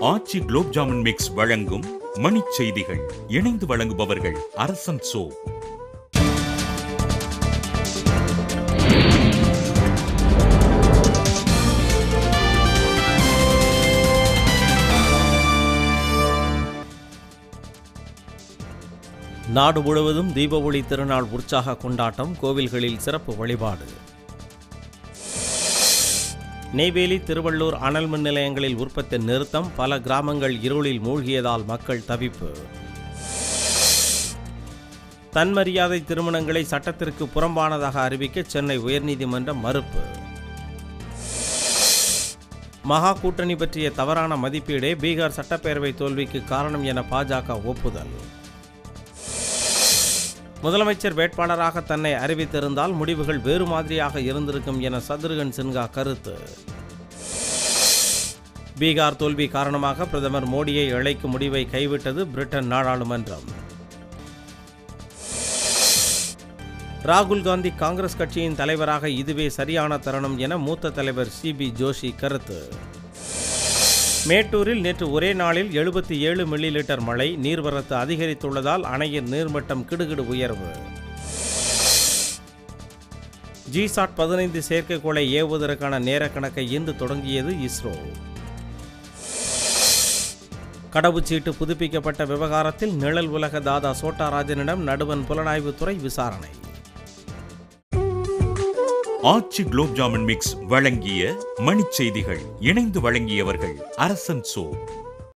ஆச்சி gulab jamun mix வழங்கும் மணிச் செய்திகள் இணைந்து வழங்குபவர்கள் அரசன் சோ நாடு முழுவதும் தீப ஒளி திருநாள் உற்சாக கொண்டாட்டம் கோவில்களில் சிறப்பு வழிபாடு நெய்வேலி திருவள்ளூர் அனல் மின் நிலையங்களில் உற்பத்தி நிறுத்தம் பல கிராமங்கள் இருளில் மூழ்கியதால் மக்கள் தவிப்பு தன்மரியாதை திருமணங்களை சட்டத்திற்கு புறம்பானதாக அறிவிக்க சென்னை உயர்நீதிமன்றம் மறுப்பு மகா கூட்டணி பற்றிய தவறான மதிப்பீடே பீகார் சட்டப்பேரவை தோல்விக்கு காரணம் என பாஜக ஒப்புதல் முதலமைச்சர் வேட்பாளராக தன்னை அறிவித்திருந்தால் முடிவுகள் வேறு மாதிரியாக இருந்திருக்கும் என சத்ருகன் சின்ஹா கருத்து பீகார் தோல்வி காரணமாக பிரதமர் மோடியை அழைக்கும் முடிவை கைவிட்டது பிரிட்டன் நாடாளுமன்றம் ராகுல் காந்தி காங்கிரஸ் கட்சியின் தலைவராக இதுவே சரியான தருணம் என மூத்த தலைவர் சிபி ஜோஷி கருத்து மேட்டூரில் நேற்று ஒரே நாளில் எழுபத்தி ஏழு மில்லி லிட்டர் மழை நீர்வரத்து அதிகரித்துள்ளதால் அணையின் நீர்மட்டம் கிடுகிடு உயர்வு ஜிசாட் பதினைந்து செயற்கைக்கோளை ஏவுவதற்கான நேர கணக்கை இன்று தொடங்கியது இஸ்ரோ கடவுச்சீட்டு புதுப்பிக்கப்பட்ட விவகாரத்தில் நிழல் உலக தாதா சோட்டாராஜனிடம் நடுவன் புலனாய்வுத்துறை விசாரணை ஆச்சி குலோப் ஜாமுன் மிக்ஸ் வழங்கிய மணிச் செய்திகள் இணைந்து வழங்கியவர்கள் அரசன் சோ